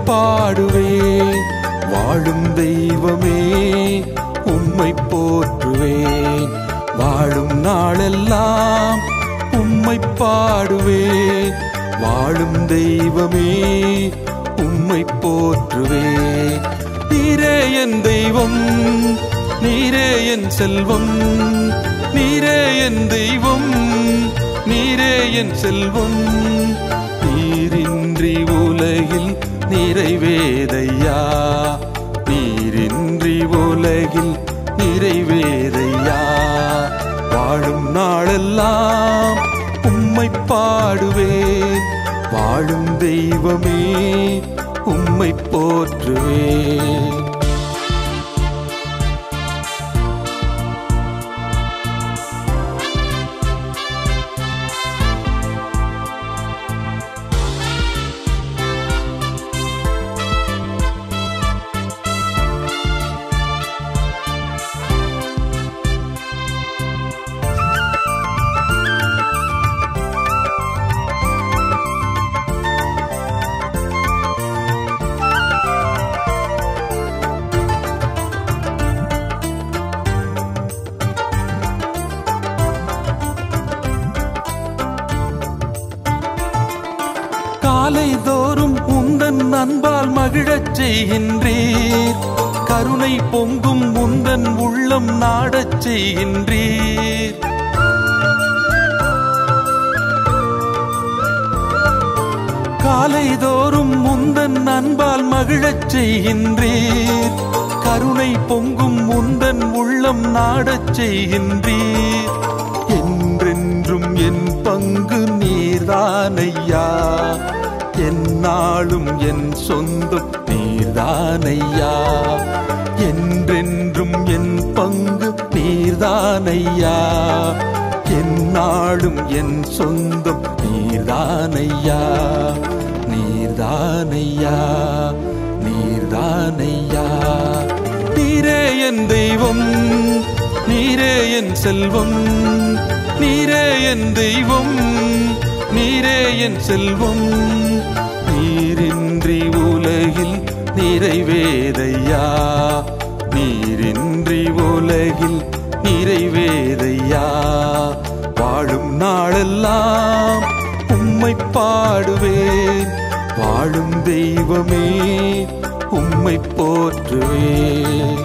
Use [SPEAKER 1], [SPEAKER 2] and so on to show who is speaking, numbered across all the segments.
[SPEAKER 1] பாடுவேன் வாழும் தெய்வமே உம்மை போற்றுவேன் வாழும் நாளெல்லாம் உம்மை பாடுவேன் வாழும் தெய்வமே உம்மை போற்றுவேன் நீரே என் தெய்வம் நீரே என் செல்வம் நீரே என் தெய்வம் நீரே என் செல்வம் நீரின்றி உலகில் நிறைவேதையா நீரின்றி உலகில் நிறைவேதையா வாழும் நாளெல்லாம் உம்மை பாடுவேன் வாழும் தெய்வமே உம்மை போற்றுவேன் காலை தோறும் உந்தன் அன்பால் மகிழச் செய்கின்றீர் கருணை பொங்கும் உந்தன் உள்ளம் நாடச் செய்கின்றீர் காலை தோறும் முந்தன் அன்பால் மகிழச் செய்கின்றீர் கருணை பொங்கும் முந்தன் உள்ளம் நாடச் செய்கின்றீர் என்றென்றும் என் பங்கு நீர்தானையா என்னாலும் என் சொந்தம் நீர்தானையா என்றென்றும் என் பங்கு நீர்தானையா என்னாலும் என் சொந்தம் நீர்தானையா நீர்தானையா நீர்தானையா நீரே என் தெய்வம் நீரே என் செல்வம் நீரே என் தெய்வம் நீரே என் செல்வம் நீரின்றி உலகில் நிறைவேதையா நீரின்றி உலகில் நிறைவேதையா வாழும் நாளெல்லாம் உம்மை பாடுவேன் வாழும் தெய்வமே உம்மை போற்றுவேன்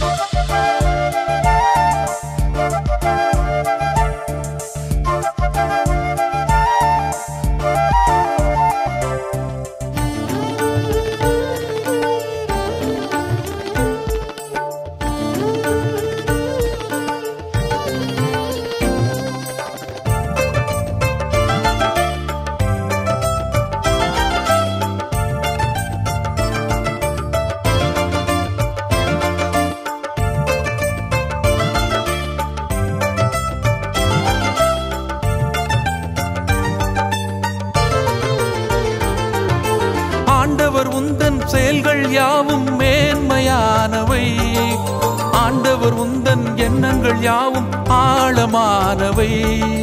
[SPEAKER 1] ஆண்டவர் உந்தன் செயல்கள் யாவும் மேன்மையானவை ஆண்டவர் உந்தன் எண்ணங்கள் யாவும் ஆழமானவை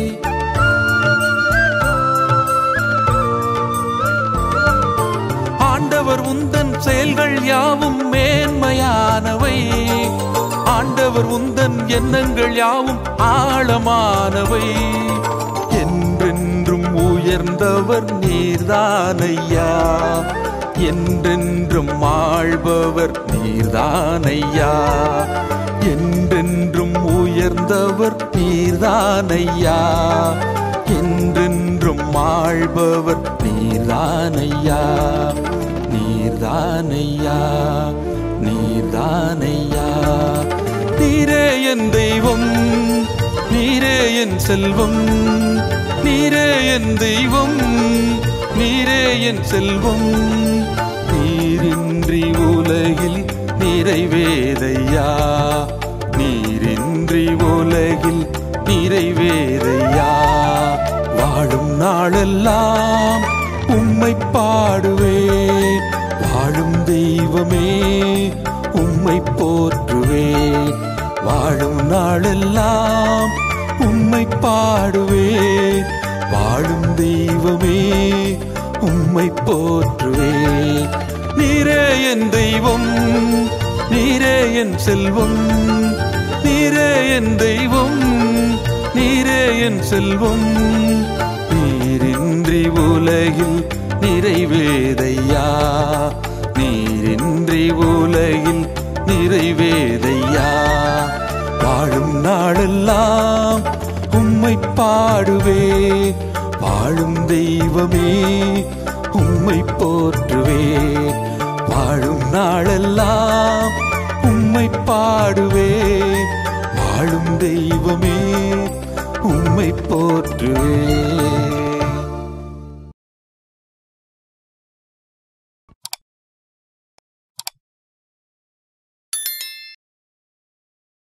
[SPEAKER 1] ஆண்டவர் உந்தன் செயல்கள் யாவும் மேன்மையானவை ஆண்டவர் உந்தன் எண்ணங்கள் யாவும் ஆழமானவை என்றென்றும் உயர்ந்தவர் நீர்தானையா என்றென்றும் ஆள்பவர் நீர்தானையா என்றென்றும் உயர்ந்தவர் நீர்தானையா என்றென்றும் ஆள்பவர் நீர்தானையா நீர்தானையா நீர்தானையா நீரே என் தெய்வம் நீரே என் செல்வம் நீரே என் தெய்வம் நீரே என் செல்வம் நீரின்றி உலகில் நிறைவேதையா நீரின்றி உலகில் நிறைவேதையா வாழும் நாளெல்லாம் உம்மை பாடுவேன் வாழும் தெய்வமே உம்மை போற்றுவேன் வாழும் நாளெல்லாம் உம்மை பாடுவேன் வாழும் தெய்வமே உம்மை போற்றுவேன் நீரே என் தெய்வம் நீரே என் செல்வம் நீரே என் தெய்வம் நீரே என் செல்வம் நீரின்றி உலகில் நிறைவேதையா நீரின்றி உலகில் நிறைவேதையா வாழும் நாளெல்லாம் உம்மை பாடுவே வாழும் தெய்வமே உம்மை போற்றுவே வாழும் நாளெல்லாம் உம்மை பாடுவே வாழும் தெய்வமே உம்மை போற்றுவே